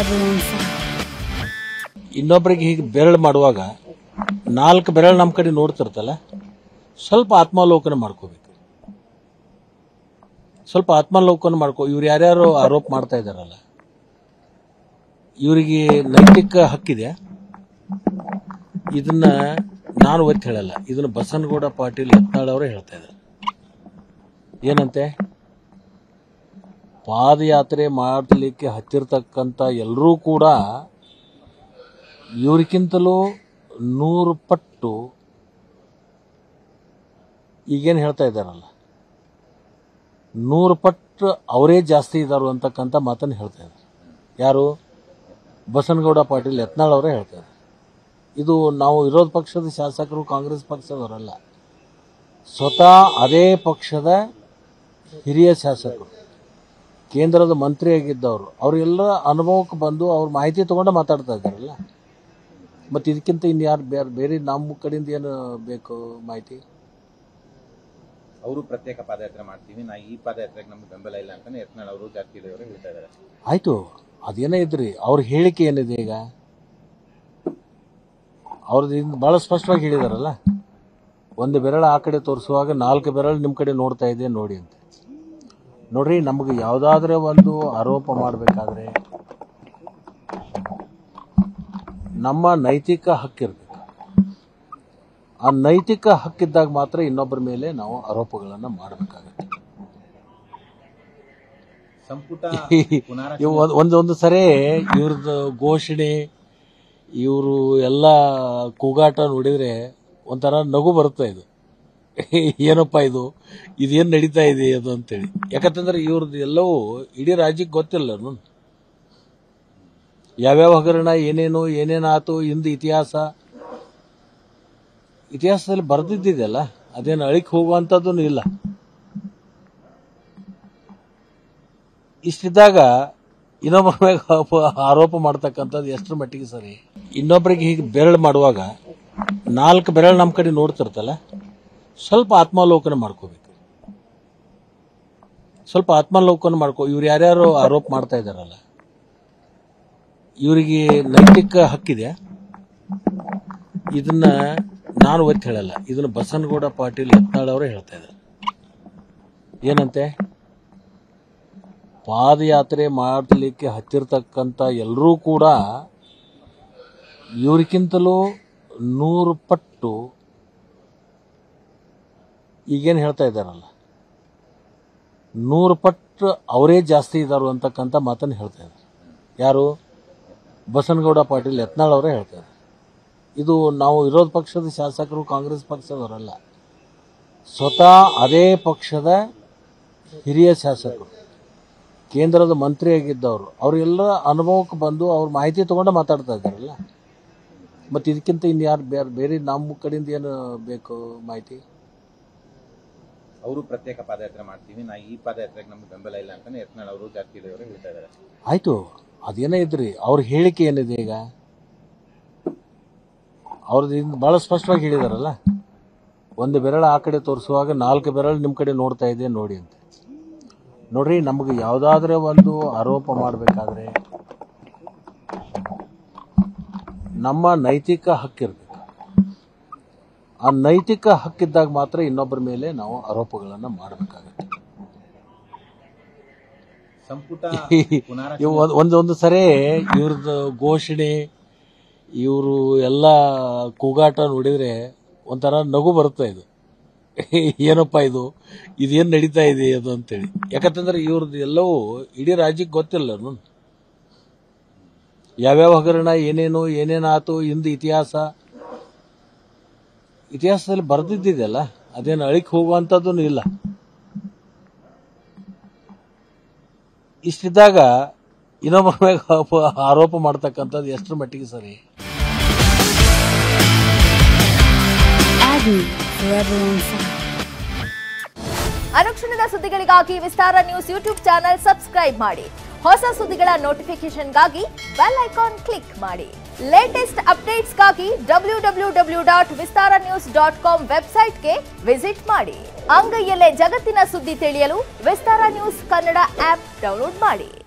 forever on fire. ಇನ್ನೊಬ್ಬರಿಗೆ ಹೀಗೆ ಬೆರಳು ಮಾಡುವಾಗ ನಾಲ್ಕು ಬೆರಳು ನಮ್ಮ ಕಡೆ ನೋಡ್ತಿರ್ತಲ್ಲ ಸ್ವಲ್ಪ ಆತ್ಮಾವಲೋಕನ ಮಾಡ್ಕೋಬೇಕು ಸ್ವಲ್ಪ ಆತ್ಮಾವಲೋಕನ ಮಾಡ್ಕೋ ಇವ್ರು ಯಾರ್ಯಾರು ಆರೋಪ ಮಾಡ್ತಾ ಇದ್ದಾರಲ್ಲ ಇವರಿಗೆ ನೈತಿಕ ಹಕ್ಕಿದೆ ಇದನ್ನ ನಾನು ಒತ್ತಿ ಹೇಳಲ್ಲ ಇದನ್ನ ಬಸನಗೌಡ ಪಾಟೀಲ್ ಯತ್ನಾಳ್ ಅವರೇ ಹೇಳ್ತಾ ಇದ್ದಾರೆ ಏನಂತೆ ಪಾದಯಾತ್ರೆ ಮಾಡಲಿಕ್ಕೆ ಹತ್ತಿರ್ತಕ್ಕಂಥ ಎಲ್ಲರೂ ಕೂಡ ಇವ್ರಿಗಿಂತಲೂ ನೂರು ಪಟ್ಟು ಈಗೇನು ಹೇಳ್ತಾ ಇದ್ದಾರಲ್ಲ ನೂರು ಪಟ್ಟು ಅವರೇ ಜಾಸ್ತಿ ಇದ್ದಾರು ಅಂತಕ್ಕಂಥ ಮಾತನ್ನು ಹೇಳ್ತಾ ಇದ್ದಾರೆ ಯಾರು ಬಸನಗೌಡ ಪಾಟೀಲ್ ಯತ್ನಾಳ್ ಅವರೇ ಹೇಳ್ತಾ ಇದ್ದಾರೆ ಇದು ನಾವು ವಿರೋಧ ಪಕ್ಷದ ಶಾಸಕರು ಕಾಂಗ್ರೆಸ್ ಪಕ್ಷದವರಲ್ಲ ಸ್ವತಃ ಅದೇ ಪಕ್ಷದ ಹಿರಿಯ ಶಾಸಕರು ಕೇಂದ್ರದ ಮಂತ್ರಿಯಾಗಿದ್ದವರು ಅವರೆಲ್ಲ ಅನುಭವಕ್ಕೆ ಬಂದು ಅವ್ರ ಮಾಹಿತಿ ತಗೊಂಡು ಮಾತಾಡ್ತಾ ಇದ್ದಾರಲ್ಲ ಮತ್ತು ಇದಕ್ಕಿಂತ ಇನ್ನು ಯಾರು ಬೇರೆ ಬೇರೆ ನಮ್ಮ ಕಡೆಯಿಂದ ಏನು ಬೇಕು ಮಾಹಿತಿ ಅವರು ಪ್ರತ್ಯೇಕ ಪಾದಯಾತ್ರೆ ಮಾಡ್ತೀವಿ ನಾ ಈ ಪಾದಯಾತ್ರೆಗೆ ನಮ್ಗೆ ಬೆಂಬಲ ಇಲ್ಲ ಅಂತಾನೆ ಯತ್ನಾಳ್ ಅವರು ಜಾರಕಿಹೊಳಿ ಅವರು ಹೇಳ್ತಾ ಇದ್ದಾರೆ ಆಯಿತು ಅದೇನೇ ಇದ್ರಿ ಅವ್ರ ಹೇಳಿಕೆ ಏನಿದೆ ಈಗ ಅವ್ರದ್ದು ಇನ್ನು ಭಾಳ ಸ್ಪಷ್ಟವಾಗಿ ಹೇಳಿದಾರಲ್ಲ ಒಂದು ಬೆರಳು ಆ ಕಡೆ ತೋರಿಸುವಾಗ ನಾಲ್ಕು ಬೆರಳು ನಿಮ್ಮ ಕಡೆ ನೋಡ್ತಾ ಇದೆ ನೋಡಿ ಅಂತ ನೋಡ್ರಿ ನಮಗೆ ಯಾವುದಾದ್ರೆ ಒಂದು ಆರೋಪ ಮಾಡಬೇಕಾದ್ರೆ ನಮ್ಮ ನೈತಿಕ ಹಕ್ಕಿರ್ಬೇಕು ಆ ನೈತಿಕ ಹಕ್ಕಿದ್ದಾಗ ಮಾತ್ರ ಇನ್ನೊಬ್ಬರ ಮೇಲೆ ನಾವು ಆರೋಪಗಳನ್ನು ಮಾಡಬೇಕಾಗುತ್ತೆ ಸಂಪುಟ ಪುನಾರ ಇವು ಒಂದ್- ಒಂದು ಒಂದು ಸರಿ ಇವ್ರದ್ದು ಘೋಷಣೆ ಇವರು ಎಲ್ಲ ಕೂಗಾಟ ನೋಡಿದ್ರೆ ಒಂಥರ ನಗು ಬರುತ್ತೆ ಇದು ಏನಪ್ಪ ಇದು ಇದೇನು ನಡೀತಾ ಇದೆ ಅದು ಅಂತೇಳಿ ಯಾಕಂತಂದ್ರೆ ಇವ್ರದ್ದು ಎಲ್ಲವೂ ಇಡೀ ರಾಜ್ಯಕ್ಕೆ ಗೊತ್ತಿಲ್ಲ ನಾನು ಯಾವ್ಯಾವ ಹಗರಣ ಏನೇನು ಏನೇನಾತು ಹಿಂದೆ ಇತಿಹಾಸ ಇತಿಹಾಸದಲ್ಲಿ ಬರೆದಿದ್ದಿದೆಯಲ್ಲ ಅದೇನು ಅಳಿಕ್ ಹೋಗುವಂಥದ್ದು ಇಲ್ಲ ಇಷ್ಟಿದ್ದಾಗ ಇನ್ನೊಬ್ಬರ ಮೇಲೆ ಆಪ- ಆರೋಪ ಮಾಡ್ತಕ್ಕಂಥದ್ದು ಎಷ್ಟರ ಮಟ್ಟಿಗೆ ಸರಿ ಇನ್ನೊಬ್ಬರಿಗೆ ಹೀಗೆ ಬೆರಳು ಮಾಡುವಾಗ ನಾಲ್ಕು ಬೆರಳು ನಮ್ಮ ಕಡೆ ನೋಡ್ತಿರ್ತಲ್ಲ ಸ್ವಲ್ಪ ಆತ್ಮಾವಲೋಕನ ಮಾಡ್ಕೋಬೇಕು ಸ್ವಲ್ಪ ಆತ್ಮಾವಲೋಕನ ಮಾಡ್ಕೋ ಇವ್ರು ಯಾರ್ಯಾರು ಆರೋಪ ಮಾಡ್ತಾ ಇದ್ದಾರಲ್ಲ ಇವರಿಗೆ ನೈತಿಕ ಹಕ್ಕಿದೆ ಇದನ್ನ ನಾನು ಒತ್ತಿ ಹೇಳಲ್ಲ ಇದನ್ನ ಬಸನಗೌಡ ಪಾಟೀಲ್ ಯತ್ನಾಳ್ ಅವರೇ ಹೇಳ್ತಾ ಇದ್ದಾರೆ ಏನಂತೆ ಪಾದಯಾತ್ರೆ ಮಾಡಲಿಕ್ಕೆ ಹತ್ತಿರ್ತಕ್ಕಂಥ ಎಲ್ಲರೂ ಕೂಡ ಇವ್ರಿಗಿಂತಲೂ ನೂರು ಪಟ್ಟು ಈಗೇನು ಹೇಳ್ತಾ ಇದ್ದಾರಲ್ಲ ನೂರು ಪಟ್ಟು ಅವರೇ ಜಾಸ್ತಿ ಇದ್ದಾರು ಅಂತಕ್ಕಂಥ ಮಾತನ್ನು ಹೇಳ್ತಾ ಇದ್ದಾರೆ ಯಾರು ಬಸನಗೌಡ ಪಾಟೀಲ್ ಯತ್ನಾಳ್ ಅವರೇ ಹೇಳ್ತಾ ಇದ್ದಾರೆ ಇದು ನಾವು ವಿರೋಧ ಪಕ್ಷದ ಶಾಸಕರು ಕಾಂಗ್ರೆಸ್ ಪಕ್ಷದವರಲ್ಲ ಸ್ವತಃ ಅದೇ ಪಕ್ಷದ ಹಿರಿಯ ಶಾಸಕರು ಕೇಂದ್ರದ ಮಂತ್ರಿಯಾಗಿದ್ದವರು ಅವರೆಲ್ಲ ಅನುಭವಕ್ಕೆ ಬಂದು ಅವ್ರ ಮಾಹಿತಿ ತಗೊಂಡು ಮಾತಾಡ್ತಾ ಇದ್ದಾರಲ್ಲ ಮತ್ತು ಇದಕ್ಕಿಂತ ಇನ್ನು ಯಾರು ಬೇರೆ ಬೇರೆ ನಮ್ಮ ಕಡೆಯಿಂದ ಏನು ಬೇಕು ಮಾಹಿತಿ ಅವರು ಪ್ರತ್ಯೇಕ ಪಾದಯಾತ್ರೆ ಮಾಡ್ತೀವಿ ನಾ ಈ ಪಾದಯಾತ್ರೆಗೆ ನಮ್ಗೆ ಬೆಂಬಲ ಇಲ್ಲ ಅಂತಾನೆ ಯತ್ನಾಳ್ ಅವರು ಜಾರಕಿಹೊಳಿ ಅವರು ಹೇಳ್ತಾ ಇದ್ದಾರೆ ಆಯಿತು ಅದೇನೇ ಇದ್ರಿ ಅವ್ರ ಹೇಳಿಕೆ ಏನಿದೆ ಈಗ ಅವ್ರದ್ದು ಇನ್ನು ಭಾಳ ಸ್ಪಷ್ಟವಾಗಿ ಹೇಳಿದಾರಲ್ಲ ಒಂದು ಬೆರಳು ಆ ಕಡೆ ತೋರಿಸುವಾಗ ನಾಲ್ಕು ಬೆರಳು ನಿಮ್ಮ ಕಡೆ ನೋಡ್ತಾ ಇದೆ ನೋಡಿ ಅಂತ ನೋಡ್ರಿ ನಮಗೆ ಯಾವುದಾದ್ರೆ ಒಂದು ಆರೋಪ ಮಾಡಬೇಕಾದ್ರೆ ನಮ್ಮ ನೈತಿಕ ಹಕ್ಕಿರ್ಬೇಕು ಆ ನೈತಿಕ ಹಕ್ಕಿದ್ದಾಗ ಮಾತ್ರ ಇನ್ನೊಬ್ಬರ ಮೇಲೆ ನಾವು ಆರೋಪಗಳನ್ನು ಮಾಡಬೇಕಾಗುತ್ತೆ ಸಂಪುಟ ಪುನಾರ ಇವು ಒಂದ್- ಒಂದು ಒಂದು ಸರಿ ಇವ್ರದ್ದು ಘೋಷಣೆ ಇವರು ಎಲ್ಲ ಕೂಗಾಟ ನೋಡಿದ್ರೆ ಒಂಥರ ನಗು ಬರುತ್ತೆ ಇದು ಏನಪ್ಪ ಇದು ಇದೇನು ನಡೀತಾ ಇದೆ ಅದು ಅಂತೇಳಿ ಯಾಕಂತಂದ್ರೆ ಇವ್ರದ್ದು ಎಲ್ಲವೂ ಇಡೀ ರಾಜ್ಯಕ್ಕೆ ಗೊತ್ತಿಲ್ಲ ನಾನು ಯಾವ್ಯಾವ ಹಗರಣ ಏನೇನು ಏನೇನಾತು ಹಿಂದೆ ಇತಿಹಾಸ ಇತಿಹಾಸದಲ್ಲಿ ಬರೆದಿದ್ದಿದೆಯಲ್ಲ ಅದೇನು ಅಳಿಕ್ ಹೋಗುವಂಥದ್ದು ಇಲ್ಲ ಇಷ್ಟಿದ್ದಾಗ ಇನ್ನೊಬ್ಬರ ಮೇಲೆ ಆಪ- ಆರೋಪ ಮಾಡ್ತಕ್ಕಂಥದ್ದು ಎಷ್ಟರ ಮಟ್ಟಿಗೆ ಸರಿ Agony forever on fire. ಅನುಕ್ಷಣದ ಸುದ್ದಿಗಳಿಗಾಗಿ Vistara news YouTube channel subscribe ಮಾಡಿ ಹೊಸ ಸುದ್ದಿಗಳ ನೋಟಿಫಿಕೇಶನ್ಗಾಗಿ ಬೆಲ್ ಐಕಾನ್ ಕ್ಲಿಕ್ ಮಾಡಿ ಲೇಟೆಸ್ಟ್ ಅಪ್ಡೇಟ್ಸ್ಗಾಗಿ W W W dot Vistara news dot com ವೆಬ್ಸೈಟ್ಗೆ ವಿಸಿಟ್ ಮಾಡಿ ಅಂಗೈಯಲ್ಲೇ ಜಗತ್ತಿನ ಸುದ್ದಿ ತಿಳಿಯಲು Vistara news Kannada app download ಮಾಡಿ